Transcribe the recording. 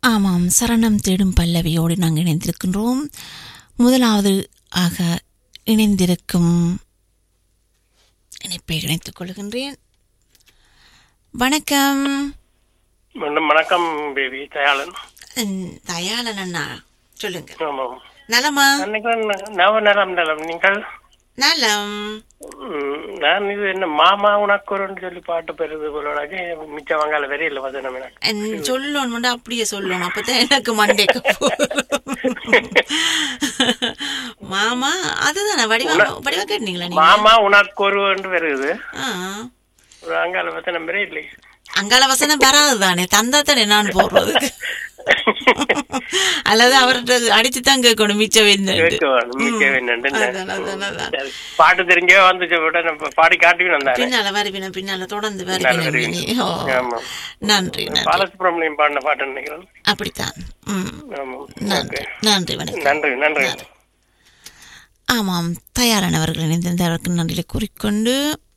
ஆமாம் சரணம் தேடும் பல்லவியோடு நாங்கள் இணைந்திருக்கின்றோம் முதலாவது ஆக இணைந்திருக்கும் இணைப்பை இணைத்துக் கொள்கின்றேன் வணக்கம் மீண்டும் வணக்கம் பேபி தயாளன் ம், தயாளன் அண்ணா சொல்லுங்க ஆமாம் நலமா அன்னைக்கு நவ நலம் நலம் நீங்கள் நலம் ம், நான் இது என்ன மாமா உனக்கு ஒருன்னு சொல்லி பாட்டு பெறுது போலோடாக்கி மிச்ச வங்காள வெறியில் வசனம் எனக்கு ம், சொல்லணும் அப்படியே சொல்லணும் அப்பதான் எனக்கு மண்டேக்கு மாமா அதுதானே வடிவா வடிவா கேட்டீங்களா நீங்க மாமா உனக்கு ஒருவன்று வருது ஆ ஒரு அங்கால வசனம் பெரிய இல்லை அங்கால வசனம் வராது தானே தந்தா தானே நான் போடுறதுக்கு அல்லது அவர்கிட்ட அடிச்சு தான் கேட்கணும் மிச்ச வேணும் கேட்க வேணும், மிக்க வேணும்னு. அதான், அதான், அதான். சரி, பாட்டு தெரிஞ்சே வந்துச்சு விட நம்ம பாடி காட்டி வந்தாரு பின்னால வருவின பின்னால தொடர்ந்து பின்னால வருவின வருவின. ஓ ஆமா. நன்றி நன்றி பாலசுப்ரமணியம் பாடின பாட்டு நினைக்கிறேன் அப்படித்தான் ம் ஆமாம் நன்றி ஓகே நன்றி வணக்கம் நன்றி நன்றி ஆமாம் தயாரானவர்கள் இணைந்திருந்தவர்களுக்கு நன்றியை கூறிக்கொண்டு